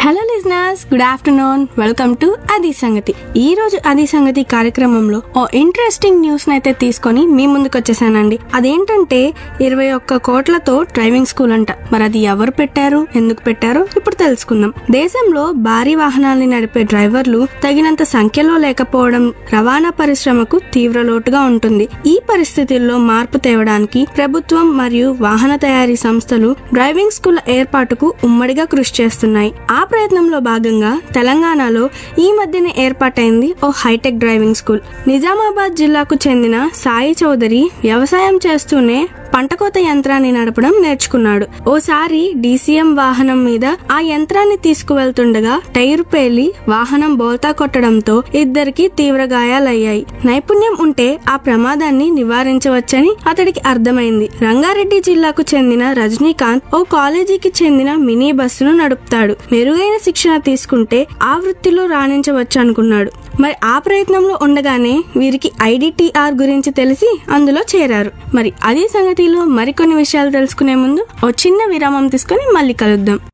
hello listeners good afternoon welcome to అది సంగతి ఈ రోజు అది సంగతి కార్యక్రమంలో ఓ ఇంట్రెస్టింగ్ న్యూస్ నైతే తీసుకొని మీ ముందుకు వచ్చేసానండి అదేంటంటే ఇరవై ఒక్క కోట్లతో డ్రైవింగ్ స్కూల్ అంట మరి అది ఎవరు పెట్టారు ఎందుకు పెట్టారో ఇప్పుడు తెలుసుకుందాం దేశంలో భారీ వాహనాల్ని నడిపే డ్రైవర్లు తగినంత సంఖ్యలో లేకపోవడం రవాణా పరిశ్రమకు తీవ్ర లోటుగా ఉంటుంది ఈ పరిస్థితుల్లో మార్పు తేవడానికి ప్రభుత్వం మరియు వాహన తయారీ సంస్థలు డ్రైవింగ్ స్కూల్ ఏర్పాటుకు ఉమ్మడిగా కృషి చేస్తున్నాయి ఆ ప్రయత్నంలో భాగంగా తెలంగాణలో ఈ మధ్యనే ఏర్పాటైంది ఓ హైటెక్ డ్రైవింగ్ స్కూల్ నిజామాబాద్ జిల్లాకు చెందిన సాయి చౌదరి వ్యవసాయం చేస్తూనే పంటకోత యంత్రాన్ని నడపడం నేర్చుకున్నాడు ఓసారి డీసీఎం వాహనం మీద ఆ యంత్రాన్ని తీసుకువెళ్తుండగా టైరు పేలి వాహనం బోల్తా కొట్టడంతో ఇద్దరికి తీవ్ర గాయాలయ్యాయి నైపుణ్యం ఉంటే ఆ ప్రమాదాన్ని నివారించవచ్చని అతడికి అర్థమైంది రంగారెడ్డి జిల్లాకు చెందిన రజనీకాంత్ ఓ కాలేజీకి చెందిన మినీ బస్సును నడుపుతాడు మెరుగైన శిక్షణ తీసుకుంటే ఆ వృత్తిలో రాణించవచ్చు అనుకున్నాడు మరి ఆ ప్రయత్నంలో ఉండగానే వీరికి ఐడిటిఆర్ గురించి తెలిసి అందులో చేరారు మరి అదే సంగతిలో మరికొన్ని విషయాలు తెలుసుకునే ముందు ఓ చిన్న విరామం తీసుకొని మళ్ళీ కలుద్దాం